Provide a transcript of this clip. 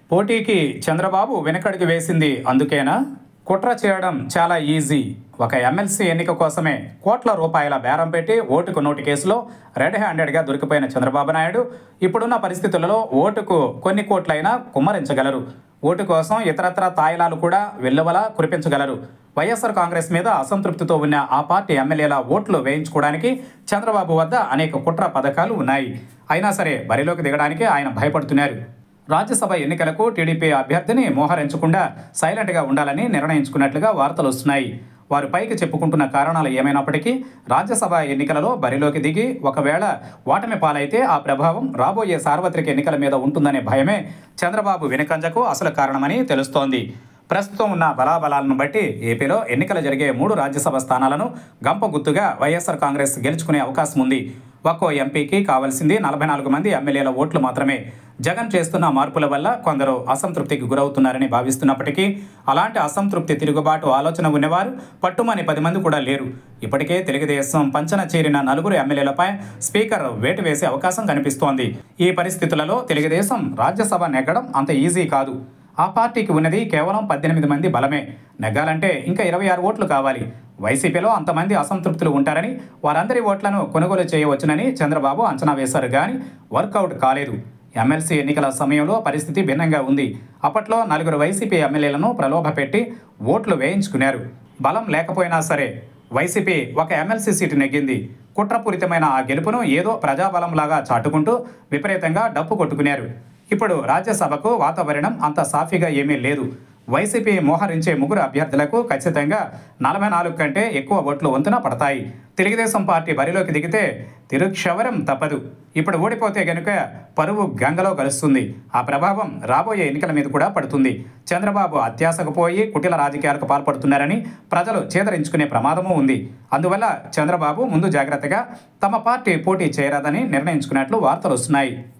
పోటీకి చంద్రబాబు వెనకడుగు వేసింది అందుకేనా కుట్ర చేయడం చాలా ఈజీ ఒక ఎమ్మెల్సీ ఎన్నిక కోసమే కోట్ల రూపాయల బేరం పెట్టి ఓటుకు నోటు కేసులో రెడ్ హ్యాండెడ్గా దొరికిపోయిన చంద్రబాబు నాయుడు ఇప్పుడున్న పరిస్థితులలో ఓటుకు కొన్ని కోట్లైనా కుమ్మరించగలరు ఓటు కోసం ఇతరత్ర తాయిలాలు కూడా వెల్లువలా కురిపించగలరు వైఎస్ఆర్ కాంగ్రెస్ మీద అసంతృప్తితో ఉన్న ఆ పార్టీ ఎమ్మెల్యేల ఓట్లు వేయించుకోవడానికి చంద్రబాబు వద్ద అనేక కుట్ర పథకాలు ఉన్నాయి అయినా సరే బరిలోకి దిగడానికి ఆయన భయపడుతున్నారు రాజ్యసభ ఎన్నికలకు టీడీపీ అభ్యర్థిని మోహరించకుండా సైలెంట్గా ఉండాలని నిర్ణయించుకున్నట్లుగా వార్తలు వస్తున్నాయి వారు పైకి చెప్పుకుంటున్న కారణాలు ఏమైనప్పటికీ రాజ్యసభ ఎన్నికలలో బరిలోకి దిగి ఒకవేళ ఓటమి పాలైతే ఆ ప్రభావం రాబోయే సార్వత్రిక ఎన్నికల మీద ఉంటుందనే భయమే చంద్రబాబు వెనుకంజకు అసలు కారణమని తెలుస్తోంది ప్రస్తుతం ఉన్న బలాబలాలను బట్టి ఏపీలో ఎన్నికలు జరిగే మూడు రాజ్యసభ స్థానాలను గంప గుర్తుగా వైఎస్ఆర్ కాంగ్రెస్ గెలుచుకునే అవకాశం ఉంది ఒక్కో ఎంపీకి కావాల్సింది నలభై నాలుగు మంది ఎమ్మెల్యేల ఓట్లు మాత్రమే జగన్ చేస్తున్న మార్పుల వల్ల కొందరు అసంతృప్తికి గురవుతున్నారని భావిస్తున్నప్పటికీ అలాంటి అసంతృప్తి తిరుగుబాటు ఆలోచన ఉన్నవారు పట్టుమని పది మంది కూడా లేరు ఇప్పటికే తెలుగుదేశం పంచన చేరిన నలుగురు ఎమ్మెల్యేలపై స్పీకర్ వేటు వేసే అవకాశం కనిపిస్తోంది ఈ పరిస్థితులలో తెలుగుదేశం రాజ్యసభ నెగ్గడం అంత ఈజీ కాదు ఆ పార్టీకి ఉన్నది కేవలం పద్దెనిమిది మంది బలమే నెగ్గాలంటే ఇంకా ఇరవై ఆరు ఓట్లు కావాలి వైసీపీలో అంతమంది అసంతృప్తులు ఉంటారని వారందరి ఓట్లను కొనుగోలు చేయవచ్చునని చంద్రబాబు అంచనా వేశారు కానీ వర్కౌట్ కాలేదు ఎమ్మెల్సీ ఎన్నికల సమయంలో పరిస్థితి భిన్నంగా ఉంది అప్పట్లో నలుగురు వైసీపీ ఎమ్మెల్యేలను ప్రలోభపెట్టి ఓట్లు వేయించుకున్నారు బలం లేకపోయినా సరే వైసీపీ ఒక ఎమ్మెల్సీ సీటు నెగ్గింది కుట్రపూరితమైన ఆ గెలుపును ఏదో ప్రజాబలంలాగా చాటుకుంటూ విపరీతంగా డప్పు కొట్టుకున్నారు ఇప్పుడు రాజ్యసభకు వాతావరణం అంత సాఫీగా ఏమీ లేదు వైసీపీ మోహరించే ముగ్గురు అభ్యర్థులకు ఖచ్చితంగా నలభై నాలుగు కంటే ఎక్కువ ఓట్లు వంతున పడతాయి తెలుగుదేశం పార్టీ బరిలోకి దిగితే తిరుక్షవరం తప్పదు ఇప్పుడు ఓడిపోతే గనుక పరువు గంగలో కలుస్తుంది ఆ ప్రభావం రాబోయే ఎన్నికల మీద కూడా పడుతుంది చంద్రబాబు అత్యాశకు పోయి కుటిల రాజకీయాలకు పాల్పడుతున్నారని ప్రజలు చేదరించుకునే ప్రమాదము ఉంది అందువల్ల చంద్రబాబు ముందు జాగ్రత్తగా తమ పార్టీ పోటీ చేయరాదని నిర్ణయించుకున్నట్లు వార్తలు వస్తున్నాయి